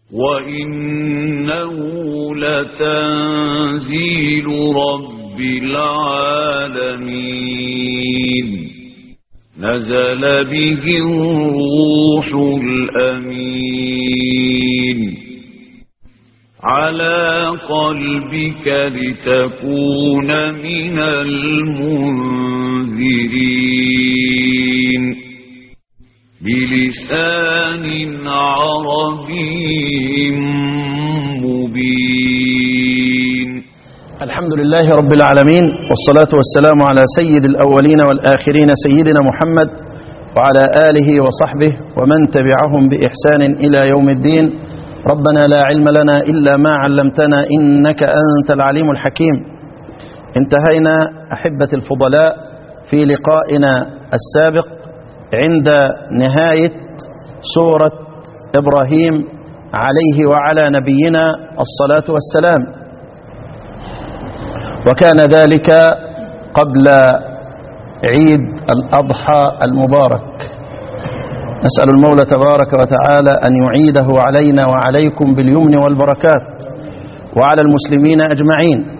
وإنه لتنزيل رب العالمين نزل به الروح الأمين على قلبك لتكون من المنذرين بلسان عربي مبين الحمد لله رب العالمين والصلاة والسلام على سيد الأولين والآخرين سيدنا محمد وعلى آله وصحبه ومن تبعهم بإحسان إلى يوم الدين ربنا لا علم لنا إلا ما علمتنا إنك أنت العليم الحكيم انتهينا أحبة الفضلاء في لقائنا السابق عند نهاية سورة إبراهيم عليه وعلى نبينا الصلاة والسلام وكان ذلك قبل عيد الأضحى المبارك نسأل المولى تبارك وتعالى أن يعيده علينا وعليكم باليمن والبركات وعلى المسلمين أجمعين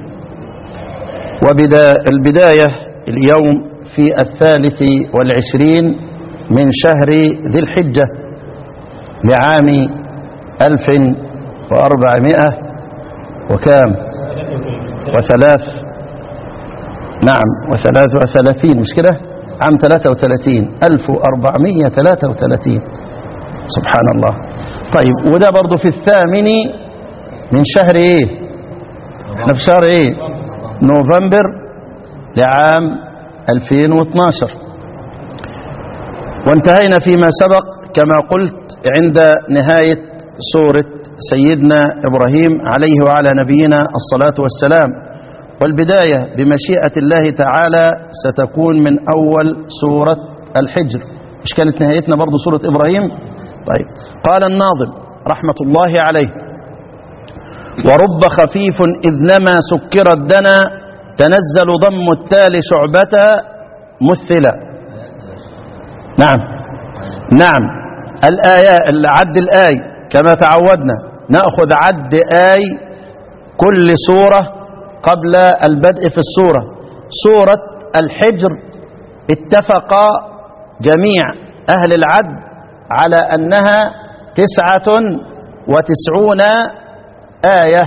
والبداية اليوم في الثالث والعشرين من شهر ذي الحجة لعام ألف وأربعمائة وكام وثلاث نعم وثلاث وثلاثين مش كده عام ثلاثة وثلاثين ألف وأربعمية ثلاثة وثلاثين سبحان الله طيب وده برضو في الثامن من شهر ايه احنا في شهر ايه نوفمبر لعام 2012 وانتهينا فيما سبق كما قلت عند نهاية سورة سيدنا إبراهيم عليه وعلى نبينا الصلاة والسلام والبداية بمشيئة الله تعالى ستكون من أول سورة الحجر مش كانت نهايتنا برضو سورة إبراهيم طيب قال الناظم رحمة الله عليه ورب خفيف إذ نما سكر الدنا تنزل ضم التال شعبة مثلا نعم نعم الآية عد الآي كما تعودنا نأخذ عد آي كل سورة قبل البدء في السورة سورة الحجر اتفق جميع أهل العد على أنها تسعة وتسعون آية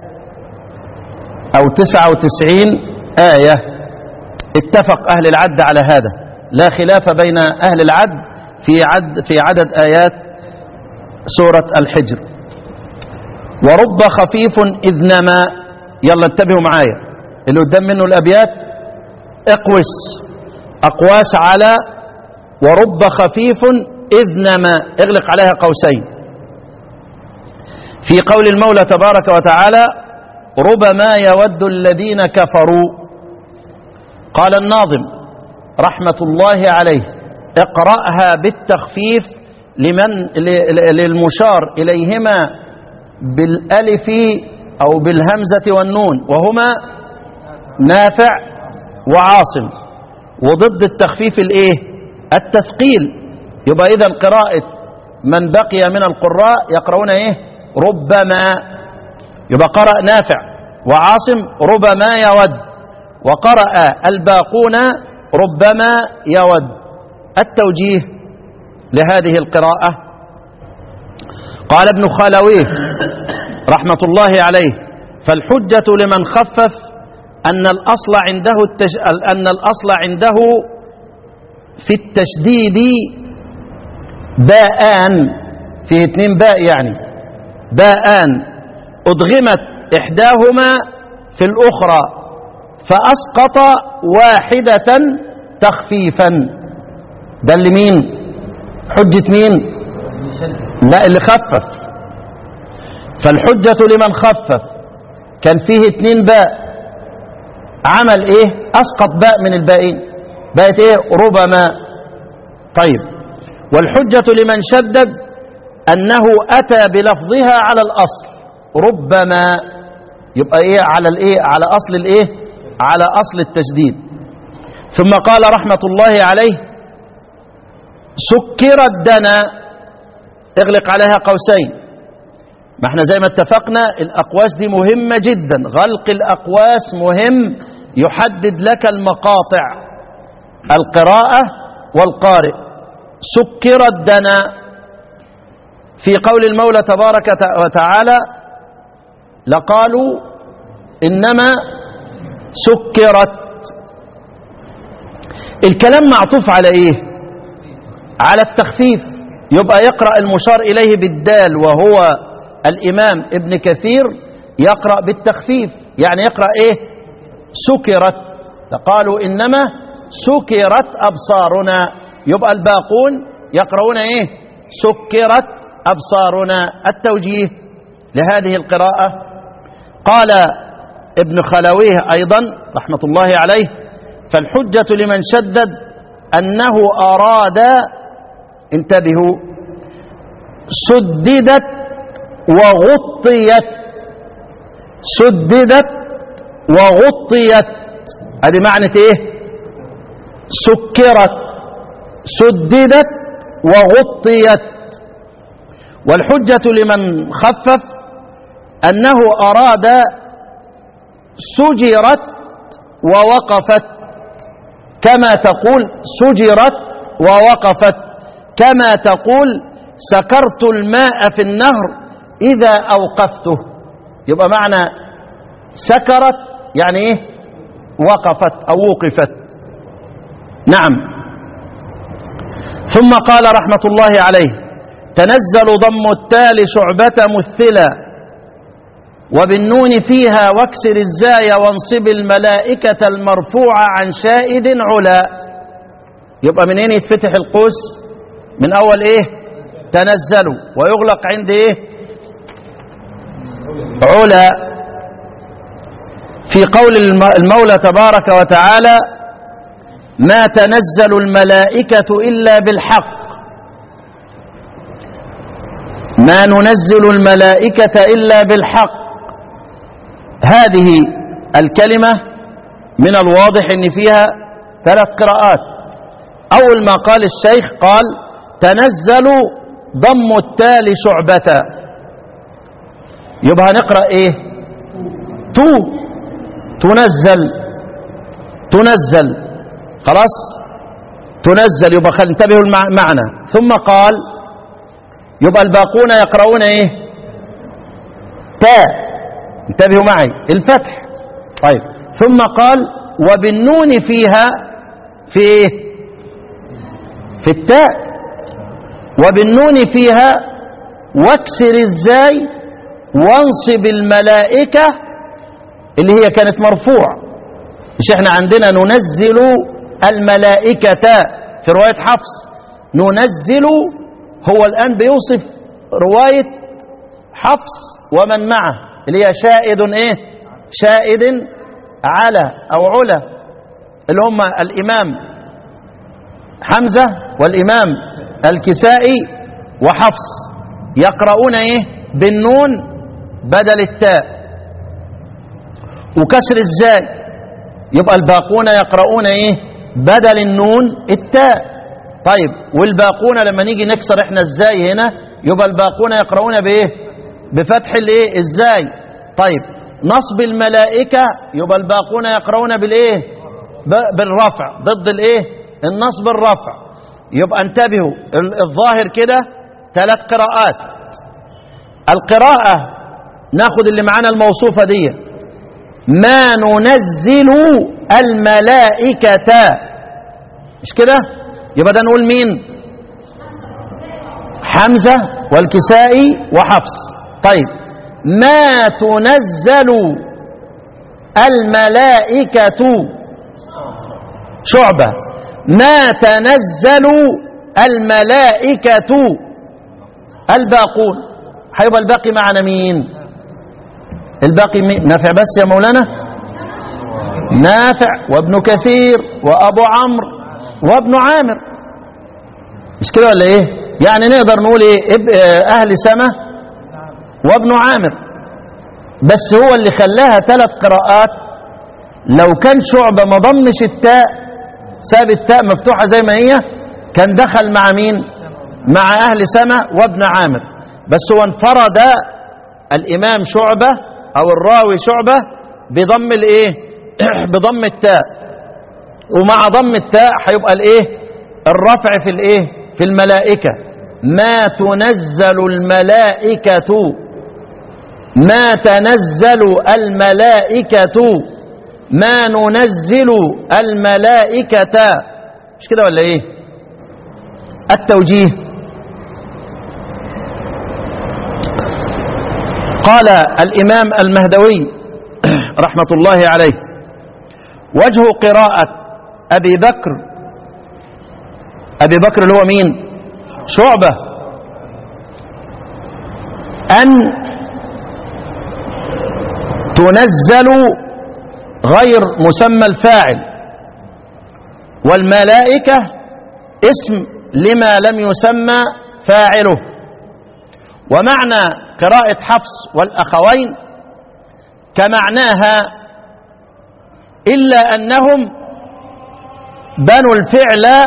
أو تسعة وتسعين آية اتفق أهل العد على هذا لا خلاف بين أهل العد في عد في عدد آيات سورة الحجر ورب خفيف إذ نما يلا انتبهوا معايا اللي قدام منه الأبيات اقوس أقواس على ورب خفيف إذ نما اغلق عليها قوسين في قول المولى تبارك وتعالى ربما يود الذين كفروا قال الناظم رحمة الله عليه اقرأها بالتخفيف لمن للمشار إليهما بالألف أو بالهمزة والنون وهما نافع وعاصم وضد التخفيف الايه التثقيل يبقى اذا قراءة من بقي من القراء يقرؤون ايه ربما يبقى قرأ نافع وعاصم ربما يود وقرأ الباقون ربما يود التوجيه لهذه القراءة قال ابن خالويه رحمة الله عليه فالحجة لمن خفف أن الأصل عنده التج... أن الأصل عنده في التشديد باءان فيه اتنين باء يعني باءان أدغمت إحداهما في الأخرى فأسقط واحدة تخفيفا ده اللي مين حجة مين لا اللي خفف فالحجة لمن خفف كان فيه اتنين باء عمل ايه اسقط باء من الباقين بقت ايه ربما طيب والحجة لمن شدد انه اتى بلفظها على الاصل ربما يبقى ايه على الايه على اصل الايه على اصل التشديد ثم قال رحمة الله عليه سكر الدنا اغلق عليها قوسين ما احنا زي ما اتفقنا الأقواس دي مهمة جدا غلق الأقواس مهم يحدد لك المقاطع القراءة والقارئ سكر الدنا في قول المولى تبارك وتعالى لقالوا إنما سكرت الكلام معطوف على إيه على التخفيف يبقى يقرأ المشار إليه بالدال وهو الإمام ابن كثير يقرأ بالتخفيف يعني يقرأ إيه سكرت فقالوا إنما سكرت أبصارنا يبقى الباقون يقرؤون إيه سكرت أبصارنا التوجيه لهذه القراءة قال ابن خلويه أيضا رحمة الله عليه فالحجة لمن شدد أنه أراد انتبهوا سددت وغطيت سددت وغطيت هذه معنى ايه سكرت سددت وغطيت والحجة لمن خفف أنه أراد سجرت ووقفت كما تقول سجرت ووقفت كما تقول سكرت الماء في النهر إذا أوقفته يبقى معنى سكرت يعني إيه وقفت أو وقفت نعم ثم قال رحمة الله عليه تنزل ضم التال شعبة مثلا وبالنون فيها واكسر الزاي وانصب الملائكة المرفوعة عن شائد علا يبقى منين يتفتح القوس من أول إيه تنزلوا ويغلق عند إيه علا في قول المولى تبارك وتعالى ما تنزل الملائكة إلا بالحق ما ننزل الملائكة إلا بالحق هذه الكلمة من الواضح أن فيها ثلاث قراءات أول ما قال الشيخ قال تنزل ضم التال شعبة يبقى نقرأ إيه تو تنزل تنزل خلاص تنزل يبقى خل انتبهوا المعنى ثم قال يبقى الباقون يقرؤون ايه تاء انتبهوا معي الفتح طيب ثم قال وبالنون فيها في ايه في التاء وبالنون فيها واكسر الزاي وانصب الملائكة اللي هي كانت مرفوع مش احنا عندنا ننزل الملائكة في رواية حفص ننزل هو الآن بيوصف رواية حفص ومن معه اللي هي شائد ايه شائد على او علا اللي هم الامام حمزة والامام الكسائي وحفص يقرؤون ايه بالنون بدل التاء وكسر الزاي يبقى الباقون يقرؤون ايه بدل النون التاء طيب والباقون لما نيجي نكسر احنا الزاي هنا يبقى الباقون يقرؤون بايه بفتح الايه الزاي طيب نصب الملائكة يبقى الباقون يقرؤون بالايه بالرفع ضد الايه النصب الرفع يبقى انتبهوا الظاهر كده ثلاث قراءات القراءة ناخد اللي معانا الموصوفة دي ما ننزل الملائكة مش كده يبقى ده نقول مين حمزة والكسائي وحفص طيب ما تنزل الملائكة شعبة ما تنزل الملائكة الباقون هيبقى الباقي معنا مين الباقي مين؟ نافع بس يا مولانا نافع وابن كثير وابو عمرو وابن عامر مش كده ولا ايه يعني نقدر نقول ايه اهل سما وابن عامر بس هو اللي خلاها ثلاث قراءات لو كان شعبة ما ضمش التاء ساب التاء مفتوحة زي ما هي كان دخل مع مين مع اهل سما وابن عامر بس هو انفرد الإمام شعبة أو الراوي شعبة بضم الإيه بضم التاء ومع ضم التاء هيبقى الإيه الرفع في الإيه في الملائكة ما تنزل الملائكة ما تنزل الملائكة ما ننزل الملائكة مش كده ولا ايه التوجيه قال الإمام المهدوي رحمة الله عليه وجه قراءة أبي بكر أبي بكر اللي هو مين شعبة أن تنزل غير مسمى الفاعل والملائكة اسم لما لم يسمى فاعله ومعنى قراءة حفص والأخوين كمعناها إلا أنهم بنوا الفعل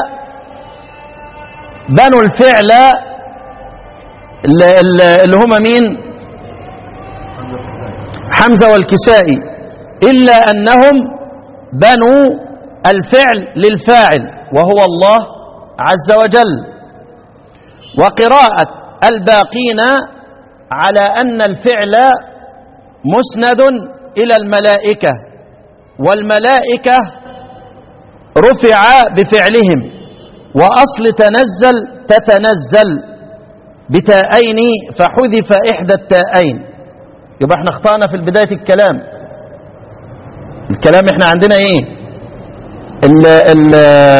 بنوا الفعل اللي هم مين حمزة والكسائي إلا أنهم بنوا الفعل للفاعل وهو الله عز وجل وقراءة الباقين على أن الفعل مسند إلى الملائكة والملائكة رفع بفعلهم وأصل تنزل تتنزل بتاءين فحذف إحدى التاءين يبقى احنا اخطأنا في بداية الكلام الكلام احنا عندنا ايه ال ال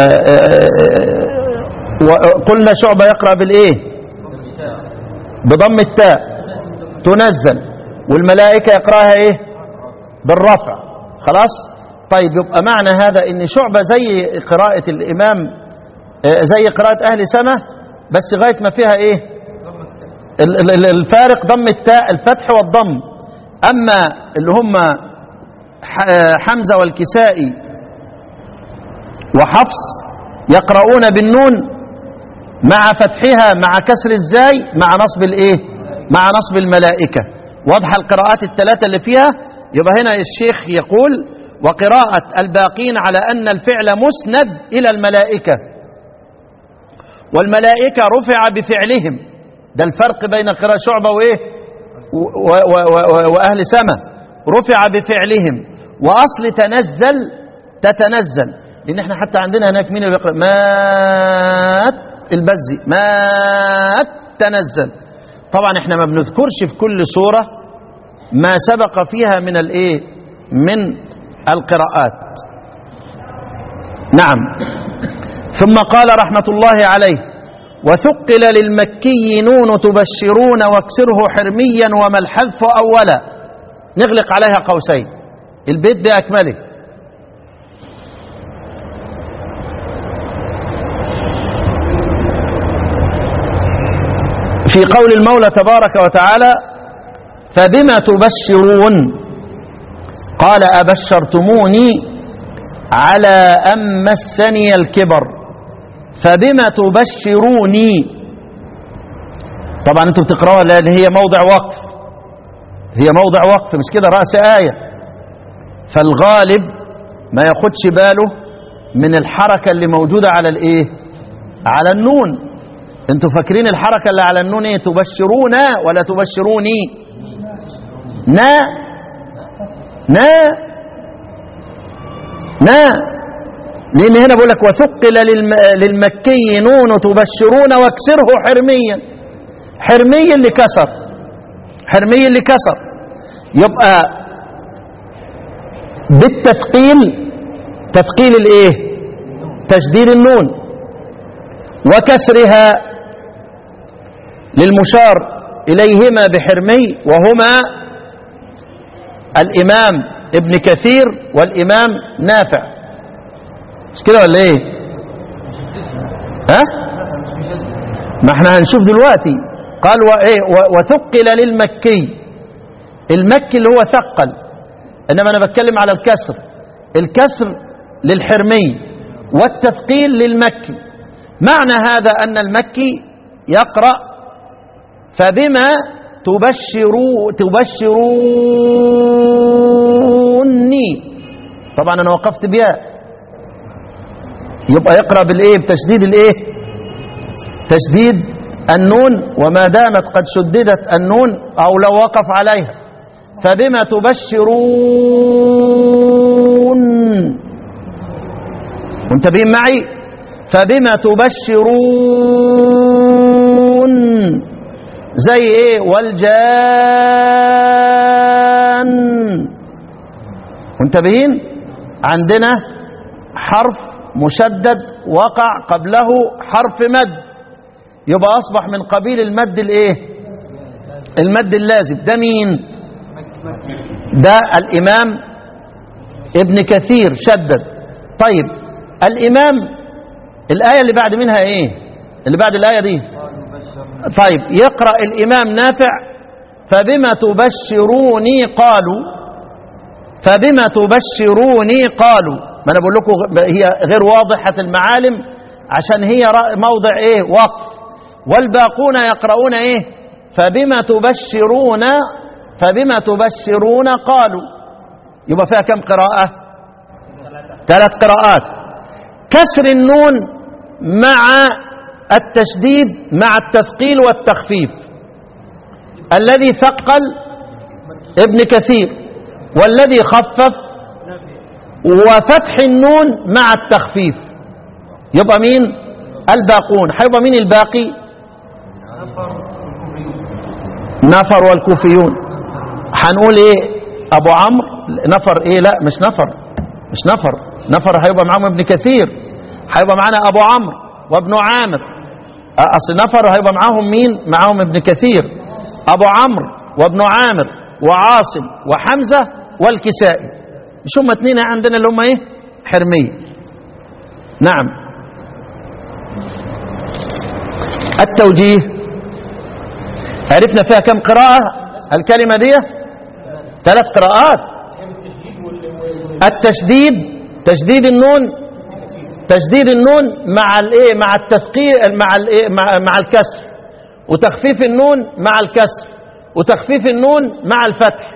قلنا شعبة يقرأ بالايه بضم التاء تنزل والملائكة يقرأها ايه بالرفع خلاص طيب يبقى معنى هذا ان شعبة زي قراءة الامام زي قراءة اهل سمة بس غاية ما فيها ايه الفارق ضم التاء الفتح والضم أما اللي هم حمزة والكسائي وحفص يقرؤون بالنون مع فتحها مع كسر الزاي مع نصب الايه مع نصب الملائكة واضحة القراءات الثلاثة اللي فيها يبقى هنا الشيخ يقول وقراءة الباقين على أن الفعل مسند إلى الملائكة والملائكة رفع بفعلهم ده الفرق بين قراءة شعبة وإيه و- و- و- وأهل سما رفع بفعلهم وأصل تنزل تتنزل لأن احنا حتى عندنا هناك مين اللي بيقرأ مات البزي مات تنزل طبعا احنا ما بنذكرش في كل سورة ما سبق فيها من الايه من القراءات نعم ثم قال رحمة الله عليه وثقل للمكي نون تبشرون واكسره حرميا وما الحذف أولا نغلق عليها قوسين البيت بأكمله في قول المولى تبارك وتعالى فبما تبشرون قال أبشرتموني على أن مسني الكبر فبما تبشروني طبعا انتم بتقرأوها لأن هي موضع وقف هي موضع وقف مش كده رأس آية فالغالب ما ياخدش باله من الحركة اللي موجودة على الايه على النون انتوا فاكرين الحركة اللي على النون ايه تبشرون ولا تبشروني نا نا نا لان هنا بقول لك وثقل للم... للمكي نون تبشرون واكسره حرميا حرمي اللي كسر حرمي اللي كسر يبقى بالتثقيل تثقيل الايه تشديد النون وكسرها للمشار إليهما بحرمي وهما الإمام ابن كثير والإمام نافع مش كده ولا ايه ها ما احنا هنشوف دلوقتي قال وايه وثقل للمكي المكي اللي هو ثقل انما انا بتكلم على الكسر الكسر للحرمي والتثقيل للمكي معنى هذا أن المكي يقرأ فبما تبشروا تبشروني طبعا انا وقفت بياء يبقى يقرا بالايه بتشديد الايه تشديد النون وما دامت قد شددت النون او لو وقف عليها فبما تبشرون منتبهين معي فبما تبشرون زي ايه والجان منتبهين عندنا حرف مشدد وقع قبله حرف مد يبقى اصبح من قبيل المد الايه المد اللازم ده مين ده الامام ابن كثير شدد طيب الامام الايه اللي بعد منها ايه اللي بعد الايه دي طيب يقرا الامام نافع فبما تبشروني قالوا فبما تبشروني قالوا ما انا بقول لكم هي غير واضحه المعالم عشان هي موضع ايه وقف والباقون يقرؤون ايه فبما تبشرون فبما تبشرون قالوا يبقى فيها كم قراءه ثلاث قراءات كسر النون مع التشديد مع التثقيل والتخفيف الذي ثقل ابن كثير والذي خفف وفتح النون مع التخفيف يبقى مين الباقون هيبقى مين الباقي نفر والكوفيون هنقول ايه ابو عمرو نفر ايه لا مش نفر مش نفر نفر هيبقى معاهم ابن كثير هيبقى معانا ابو عمرو وابن عامر اصل نفر هيبقى معاهم مين معاهم ابن كثير ابو عمرو وابن عامر وعاصم وحمزه والكسائي مش هم اتنين عندنا اللي هم ايه حرميه نعم التوجيه عرفنا فيها كم قراءة الكلمة دي ثلاث قراءات التشديد تشديد النون تشديد النون مع الايه مع التثقيل مع الايه مع, مع الكسر وتخفيف النون مع الكسر وتخفيف النون مع الفتح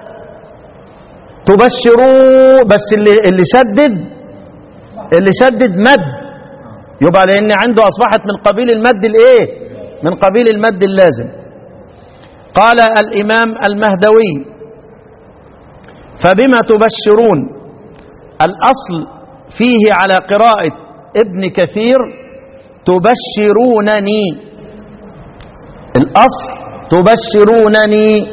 تبشروا بس اللي اللي شدد اللي شدد مد يبقى لان عنده اصبحت من قبيل المد الايه من قبيل المد اللازم قال الامام المهدوي فبما تبشرون الاصل فيه على قراءه ابن كثير تبشرونني الاصل تبشرونني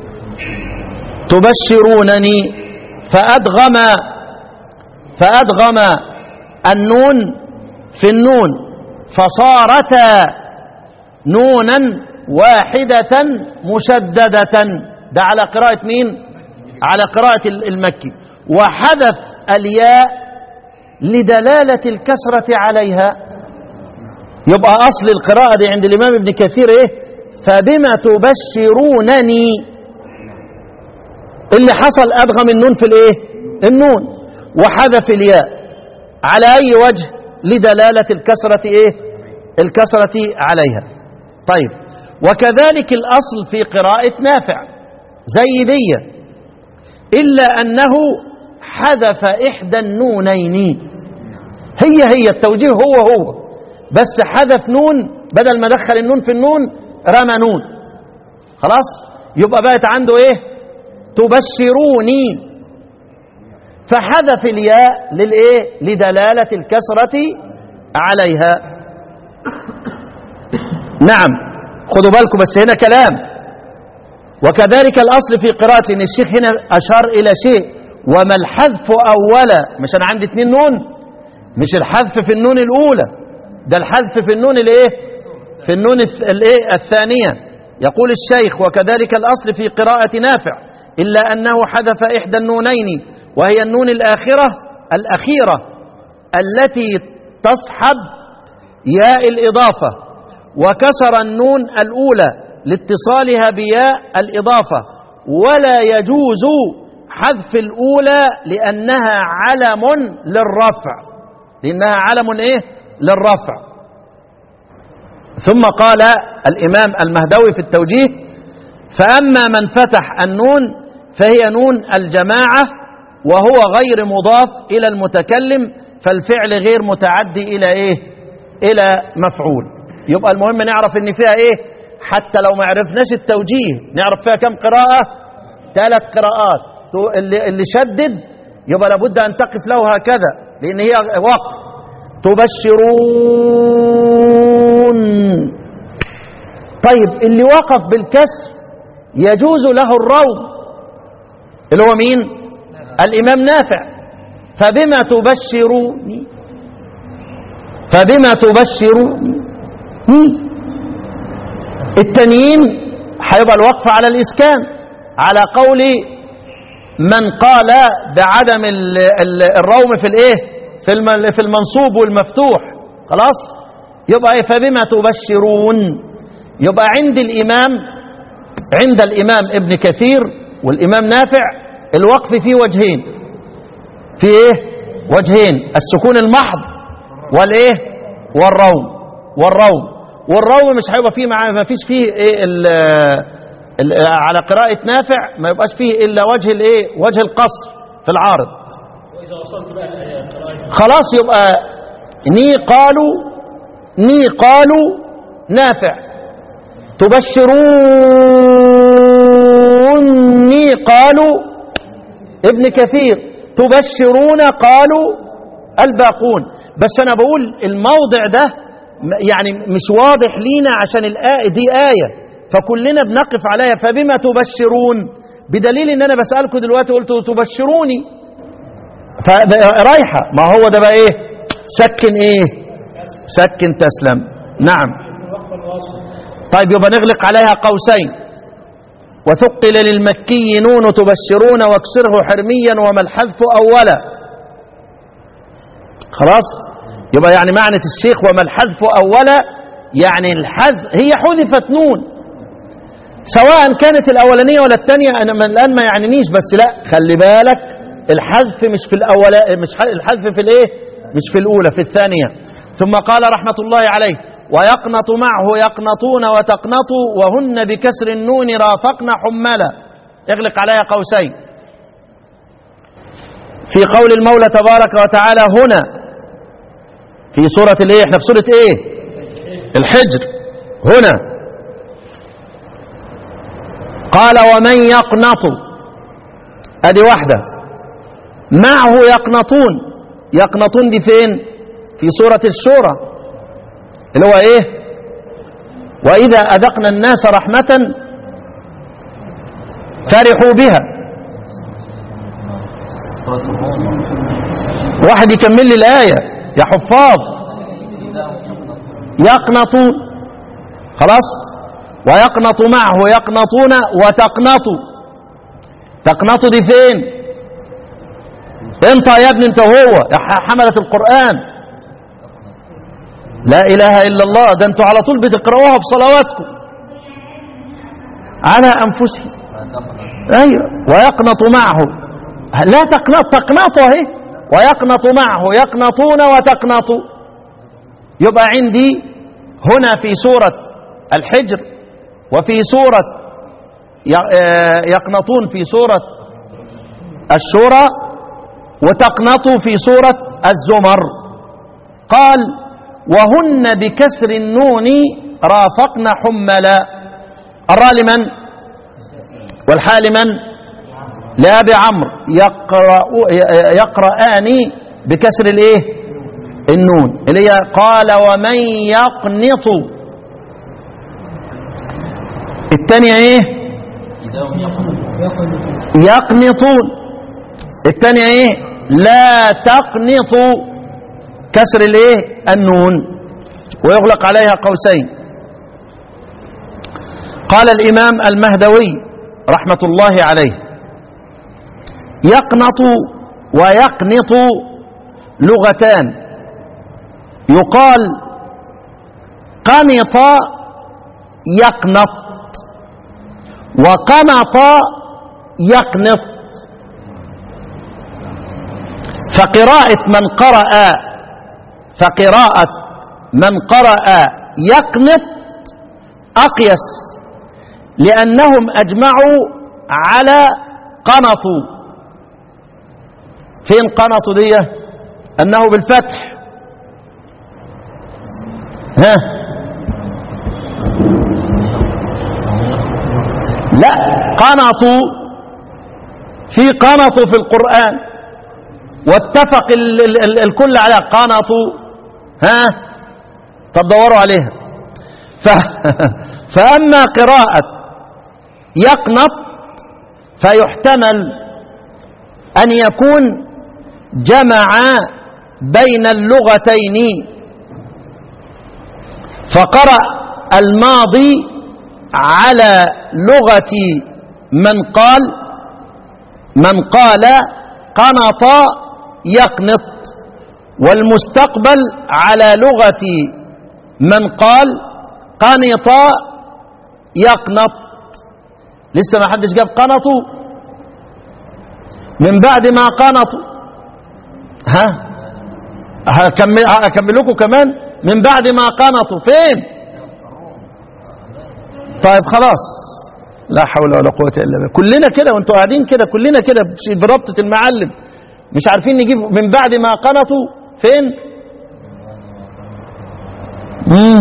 تبشرونني فادغم فادغم النون في النون فصارتا نونا واحدة مشددة ده على قراءة مين على قراءة المكي وحذف الياء لدلالة الكسرة عليها يبقى أصل القراءة دي عند الإمام ابن كثير إيه فبما تبشرونني اللي حصل أدغم النون في الإيه النون وحذف الياء على أي وجه لدلالة الكسرة إيه الكسرة عليها طيب وكذلك الأصل في قراءة نافع زي دي إلا أنه حذف إحدى النونين هي هي التوجيه هو هو بس حذف نون بدل ما دخل النون في النون رمى نون خلاص يبقى بقت عنده ايه تبشروني فحذف الياء للايه لدلالة الكسرة عليها نعم خدوا بالكم بس هنا كلام وكذلك الأصل في قراءة لأن الشيخ هنا أشار إلى شيء وما الحذف أولا مش أنا عندي اتنين نون مش الحذف في النون الأولى ده الحذف في النون الإيه في النون الإيه الثانية يقول الشيخ وكذلك الأصل في قراءة نافع إلا أنه حذف إحدى النونين وهي النون الآخرة الأخيرة التي تصحب ياء الإضافة وكسر النون الأولى لاتصالها بياء الإضافة ولا يجوز حذف الأولى لأنها علم للرفع لأنها علم إيه للرفع ثم قال الإمام المهدوي في التوجيه فأما من فتح النون فهي نون الجماعة وهو غير مضاف إلى المتكلم فالفعل غير متعدي إلى إيه إلى مفعول يبقى المهم نعرف إن فيها إيه حتى لو ما عرفناش التوجيه نعرف فيها كم قراءة ثلاث قراءات تو- اللي, اللي شدد يبقى لابد أن تقف له هكذا لأن هي وقف تبشرون طيب اللي وقف بالكسر يجوز له الروض اللي هو مين الإمام نافع فبما تبشروني فبما تبشروني التانيين هيبقى الوقف على الإسكان على قول من قال بعدم ال- ال- الروم في الايه في الم- في المنصوب والمفتوح خلاص يبقى ايه فبما تبشرون يبقى عند الإمام عند الإمام ابن كثير والإمام نافع الوقف فيه وجهين في ايه وجهين السكون المحض والايه والروم والروم والروم مش هيبقى فيه معاه ما فيش فيه ايه ال ال على قراءة نافع ما يبقاش فيه الا وجه الايه وجه القصر في العارض وإذا وصلت بقى القراءة خلاص يبقى ني قالوا ني قالوا نافع تبشروني قالوا ابن كثير تبشرون قالوا الباقون بس انا بقول الموضع ده م- يعني مش واضح لينا عشان الآية دي آية فكلنا بنقف عليها فبما تبشرون بدليل ان انا بسألكم دلوقتي قلت تبشروني فرايحة ما هو ده بقى ايه سكن ايه سكن تسلم نعم الوقف الواصل طيب يبقى نغلق عليها قوسين وثقل للمكي نون تبشرون واكسره حرميا وما الحذف اولا خلاص يبقى يعني معنى الشيخ وما الحذف اولا يعني الحذف هي حذفت نون سواء كانت الاولانيه ولا الثانيه انا من الان ما يعنينيش بس لا خلي بالك الحذف مش في الاولى مش ح- الحذف في الايه مش في الاولى في الثانيه ثم قال رحمه الله عليه ويقنط معه يقنطون وتقنطوا وهن بكسر النون رافقن حملا اغلق عليها قوسين في قول المولى تبارك وتعالى هنا في سورة الايه احنا في سورة ايه الحجر هنا قال ومن يقنط ادي واحدة معه يقنطون يقنطون دي فين في سورة الشورى اللي هو ايه واذا اذقنا الناس رحمة فرحوا بها واحد يكمل لي الآية يا حفاظ يقنطون خلاص ويقنط معه يقنطون وتقنطوا تقنطوا دي فين انت يا ابني انت وهو يا ح- حملة القرآن لا إله إلا الله ده انتوا على طول بتقرأوها في صلواتكم على أنفسهم أيوة ويقنط معه لا تقنط تقنط اهي ويقنط معه يقنطون وتقنط يبقى عندي هنا في سورة الحجر وفي سورة ي- آه، يقنطون في سورة الشورى وتقنط في سورة الزمر قال وهن بكسر النون رافقن حملا الراء لمن والحال من لأبي عمرو يقرأ يقرآن بكسر الايه النون اللي هي قال ومن يقنط الثانية ايه يقنطون الثانية ايه لا تقنطوا كسر الايه النون ويغلق عليها قوسين قال الإمام المهدوي رحمة الله عليه يقنط ويقنط لغتان يقال قنط يقنط وقنط يقنط فقراءة من قرأ فقراءة من قرأ يقنط أقيس لأنهم أجمعوا على قنطوا فين قنطوا دي أنه بالفتح ها لا قنطوا في قنطوا في القرآن واتفق ال ال ال الكل على قنطوا ها طب دوروا عليها ف فأما قراءة يقنط فيحتمل أن يكون جمع بين اللغتين فقرأ الماضي على لغة من قال من قال قنط يقنط والمستقبل على لغة من قال قنط يقنط لسه ما حدش جاب قنطوا من بعد ما قنطوا ها هكمل هكمل لكم كمان من بعد ما قنطوا فين طيب خلاص لا حول ولا قوة إلا بالله كلنا كده وانتوا قاعدين كده كلنا كده بربطة المعلم مش عارفين نجيب من بعد ما قنطوا فين مم.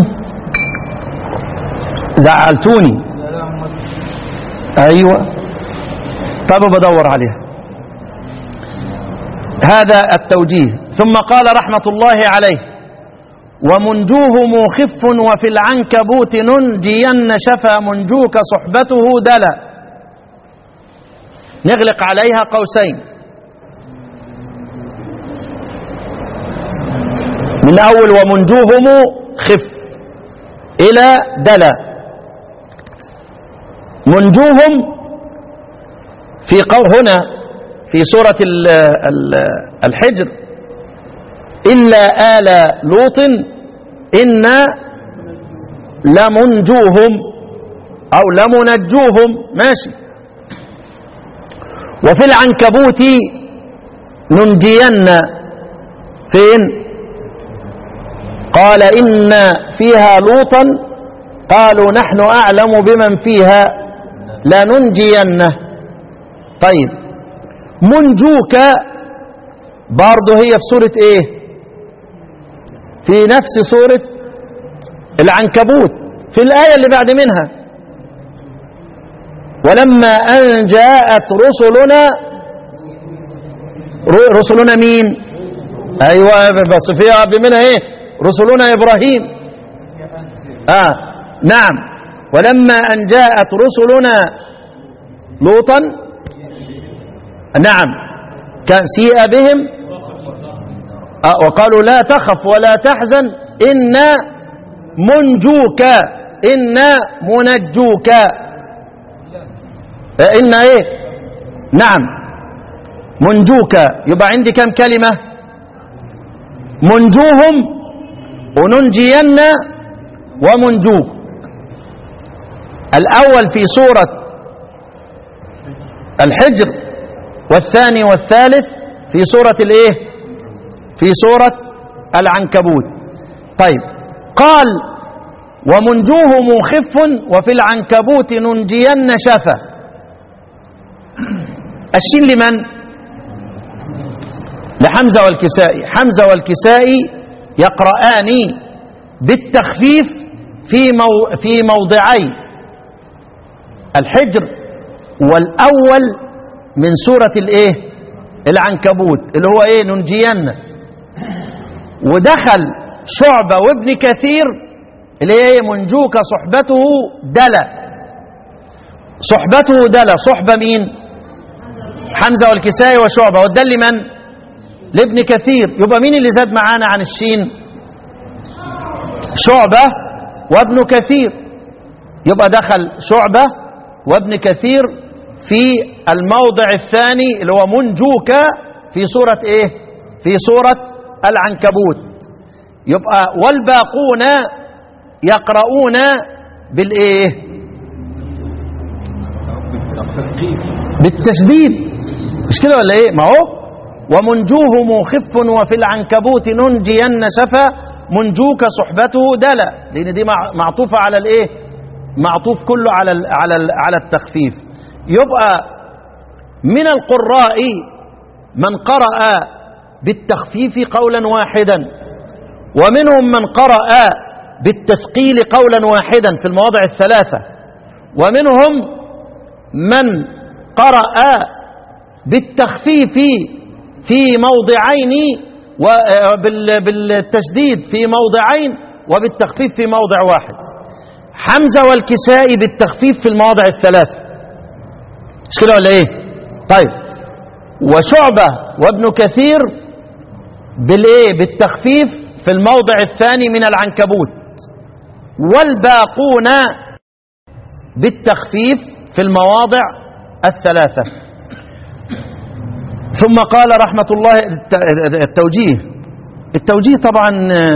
زعلتوني ايوه طب بدور عليها هذا التوجيه ثم قال رحمة الله عليه ومنجوه موخف وفي العنكبوت ننجين شفى منجوك صحبته دلا نغلق عليها قوسين من أول ومنجوهم خف إلى دلا منجوهم في قو هنا في سورة ال ال الحجر إلا آل لوط إنا لمنجوهم أو لمنجوهم ماشي وفي العنكبوت ننجين فين قال إن فيها لوطا قالوا نحن أعلم بمن فيها لننجينه طيب منجوك برضه هي في سورة ايه في نفس سورة العنكبوت في الآية اللي بعد منها ولما أن جاءت رسلنا رسلنا مين أيوة بس فيها منها ايه رسلنا إبراهيم آه نعم ولما أن جاءت رسلنا لوطا نعم كان سيء بهم آه وقالوا لا تخف ولا تحزن إنا منجوك إنا منجوك آه إنا إيه نعم منجوك يبقى عندي كم كلمة منجوهم وننجين ومنجوك الأول في سورة الحجر والثاني والثالث في سورة الايه في سورة العنكبوت طيب قال ومنجوه مخف وفي العنكبوت ننجين شفا الشين لمن لحمزة والكسائي حمزة والكسائي يقرآن بالتخفيف في مو في موضعي الحجر والأول من سورة الايه العنكبوت اللي هو ايه ننجين ودخل شعبة وابن كثير اللي هي ايه منجوك صحبته دلا صحبته دلا صحبة مين حمزة والكسائي وشعبة والدل من لابن كثير يبقى مين اللي زاد معانا عن الشين شعبة وابن كثير يبقى دخل شعبة وابن كثير في الموضع الثاني اللي هو منجوك في سورة ايه في سورة العنكبوت يبقى والباقون يقرؤون بالايه بالتشديد مش كده ولا ايه ما هو ومنجوه مخف وفي العنكبوت ننجين شفا منجوك صحبته دلا لان دي معطوفة على الايه معطوف كله على ال على ال على التخفيف يبقى من القراء من قرأ بالتخفيف قولا واحدا ومنهم من قرأ بالتثقيل قولا واحدا في المواضع الثلاثة ومنهم من قرأ بالتخفيف في موضعين وبالتشديد في موضعين وبالتخفيف في موضع واحد حمزة والكسائي بالتخفيف في المواضع الثلاثة مش كده ولا ايه طيب وشعبة وابن كثير بالايه بالتخفيف في الموضع الثاني من العنكبوت والباقون بالتخفيف في المواضع الثلاثة ثم قال رحمة الله التوجيه التوجيه طبعا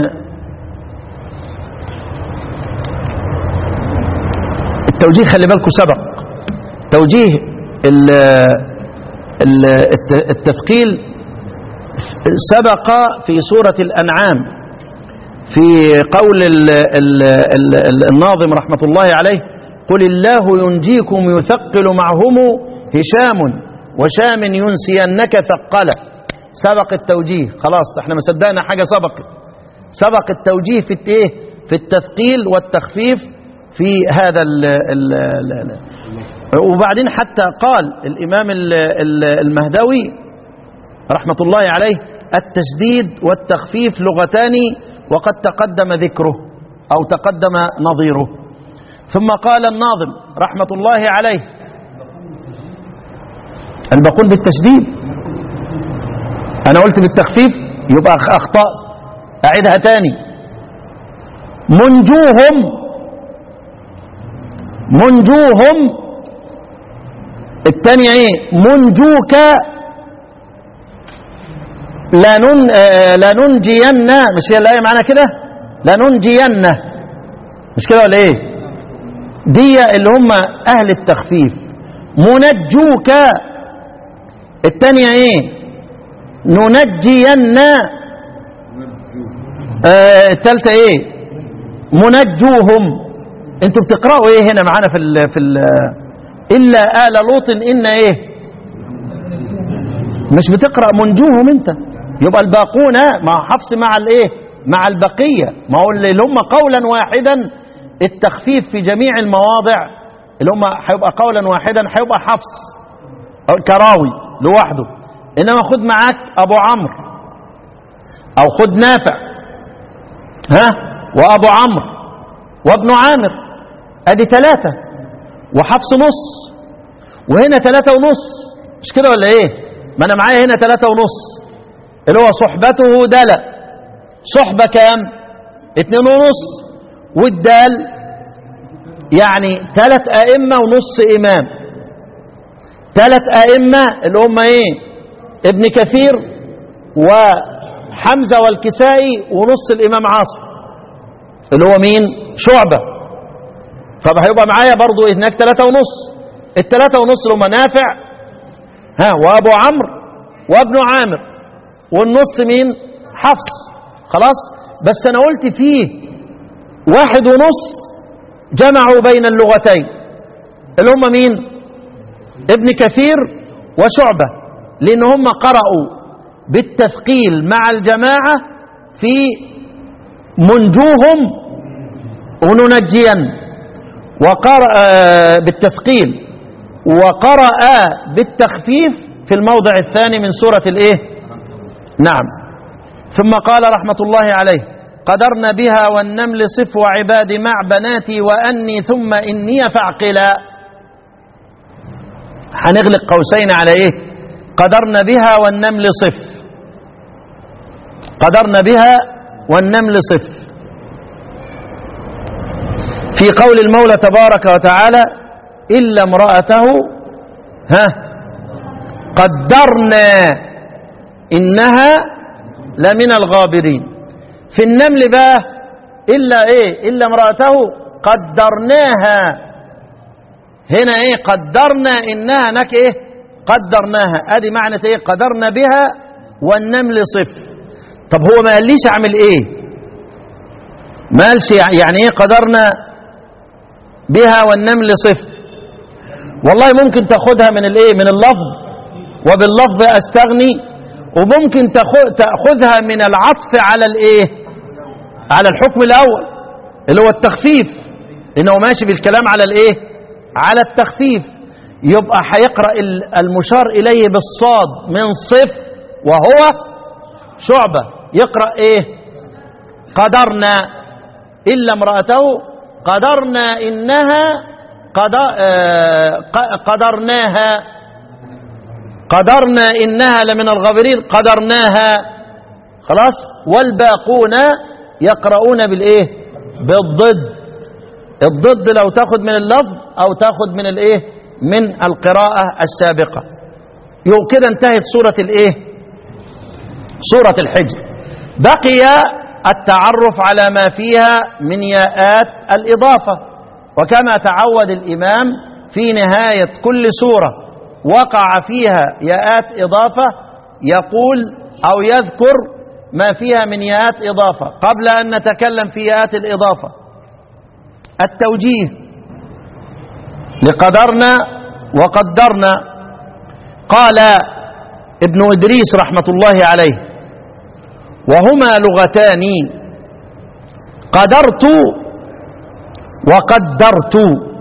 التوجيه خلي بالكم سبق توجيه ال ال التثقيل سبق في سورة الأنعام في قول ال ال ال الناظم رحمة الله عليه قل الله ينجيكم يثقل معهم هشام وشام ينسينك ثقلا سبق التوجيه خلاص احنا ما صدقنا حاجة سبقت سبق التوجيه في ايه في التثقيل والتخفيف في هذا ال ال ال وبعدين حتى قال الإمام المهدوي رحمة الله عليه التشديد والتخفيف لغتان وقد تقدم ذكره أو تقدم نظيره ثم قال الناظم رحمة الله عليه الباقون بالتشديد أنا قلت بالتخفيف يبقى أخطأ أعيدها تاني منجوهم منجوهم الثانية ايه منجوك لنن آه لننجين مش هي الآية معانا كده لننجين مش كده ولا ايه دي اللي هم أهل التخفيف منجوك الثانية ايه ننجين آه الثالثة ايه منجوهم انتوا بتقرأوا ايه هنا معانا في ال في ال إلا آل لوط إن إيه مش بتقرأ منجوهم أنت يبقى الباقون مع حفص مع الإيه مع البقية ما هو اللي هم قولا واحدا التخفيف في جميع المواضع اللي هم هيبقى قولا واحدا هيبقى حفص أو كراوي لوحده إنما خد معاك أبو عمرو أو خد نافع ها وأبو عمرو وابن عامر أدي ثلاثة وحفص نص وهنا ثلاثة ونص مش كده ولا ايه ما انا معايا هنا ثلاثة ونص اللي هو صحبته دلة صحبة كام اتنين ونص والدال يعني ثلاث أئمة ونص إمام ثلاث أئمة اللي هم ايه ابن كثير وحمزة والكسائي ونص الإمام عاصم اللي هو مين شعبة طب هيبقى معايا برضو هناك ثلاثة ونص الثلاثة ونص اللي هم نافع ها وأبو عمرو وابن عامر والنص مين حفص خلاص بس أنا قلت فيه واحد ونص جمعوا بين اللغتين اللي هم مين ابن كثير وشعبة لأن هم قرأوا بالتثقيل مع الجماعة في منجوهم وننجين وقرأ بالتثقيل وقرأ بالتخفيف في الموضع الثاني من سورة الايه نعم ثم قال رحمة الله عليه قدرن بها والنمل صف وعباد مع بناتي وأني ثم إني فاعقلا هنغلق قوسين على ايه قدرن بها والنمل صف قدرن بها والنمل صف في قول المولى تبارك وتعالى إلا امرأته ها قدرنا إنها لمن الغابرين في النمل بقى إلا إيه إلا امرأته قدرناها هنا إيه قدرنا إنها هناك إيه قدرناها أدي معنى إيه قدرنا بها والنمل صف طب هو ما قاليش أعمل إيه ما قالش يعني إيه قدرنا بها والنمل صف والله ممكن تاخدها من الايه من اللفظ وباللفظ استغني وممكن تاخ- تاخذها من العطف على الايه على الحكم الاول اللي هو التخفيف لانه ماشي بالكلام على الايه على التخفيف يبقى هيقرا ال- المشار اليه بالصاد من صف وهو شعبه يقرا ايه قدرنا الا امراته قدرنا انها قد آه، ق- قدرناها قدرنا انها لمن الغابرين قدرناها خلاص والباقون يقرؤون بالايه بالضد الضد لو تاخد من اللفظ او تاخد من الايه من القراءه السابقه يو كده انتهت سوره الايه سوره الحجر بقي التعرف على ما فيها من ياءات الاضافه وكما تعود الامام في نهايه كل سوره وقع فيها ياءات اضافه يقول او يذكر ما فيها من ياءات اضافه قبل ان نتكلم في ياءات الاضافه التوجيه لقدرنا وقدرنا قال ابن ادريس رحمه الله عليه وهما لغتان قدرت وقدرت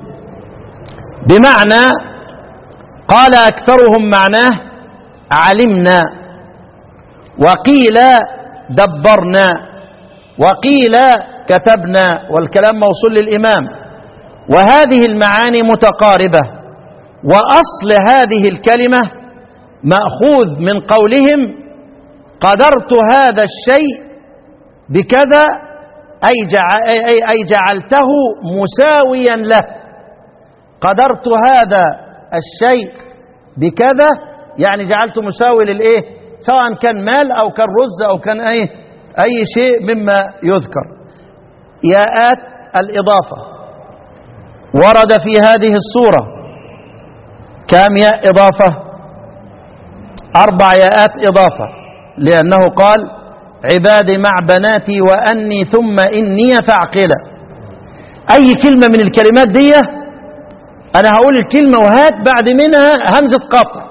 بمعنى قال اكثرهم معناه علمنا وقيل دبرنا وقيل كتبنا والكلام موصول للامام وهذه المعاني متقاربه واصل هذه الكلمه ماخوذ من قولهم قدرت هذا الشيء بكذا أي, جع... أي, أي, أي جعلته مساويا له قدرت هذا الشيء بكذا يعني جعلته مساوي للإيه سواء كان مال أو كان رز أو كان أي, أي شيء مما يذكر ياءات الإضافة ورد في هذه الصورة كم ياء إضافة أربع ياءات إضافة لأنه قال عبادي مع بناتي وأني ثم إني فاعقلا أي كلمة من الكلمات دي أنا هقول الكلمة وهات بعد منها همزة قطع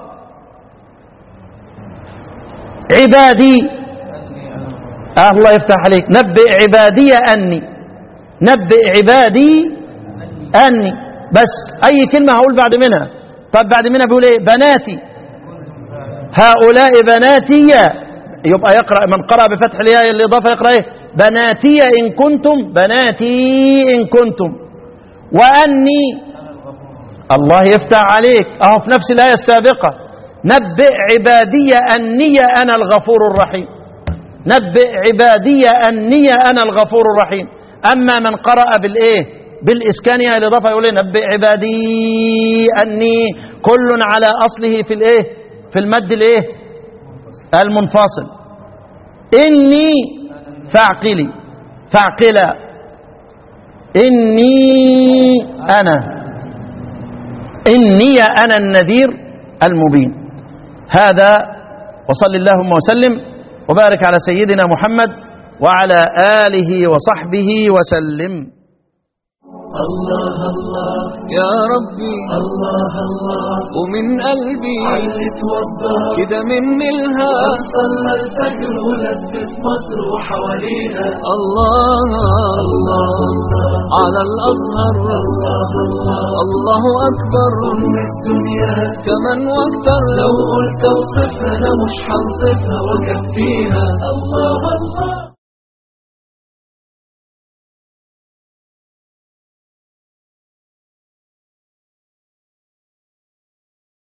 عبادي آه الله يفتح عليك نبئ عبادي أني نبئ عبادي أني بس أي كلمة هقول بعد منها طب بعد منها بيقول إيه بناتي هؤلاء بناتي يبقى يقرأ من قرأ بفتح الياء الإضافة يقرأ إيه بناتي إن كنتم بناتي إن كنتم وأني الله يفتح عليك أهو في نفس الآية السابقة نبئ عبادي أني أنا الغفور الرحيم نبئ عبادي أني أنا الغفور الرحيم أما من قرأ بالإيه بالإسكان يا الإضافة يقول إيه نبئ عبادي أني كل على أصله في الإيه في المد الإيه المنفصل إني فاعقلي فاعقلا إني أنا إني أنا النذير المبين هذا وصل اللهم وسلم وبارك على سيدنا محمد وعلى آله وصحبه وسلم يا ربي الله الله ومن قلبي علي توضى كده من الها صلى الفجر ولف في مصر وحواليها الله الله على الأزهر الله الله الله أكبر أم الدنيا كمان واكتر لو قلت اوصفها انا مش هنصفها وكفيها الله الله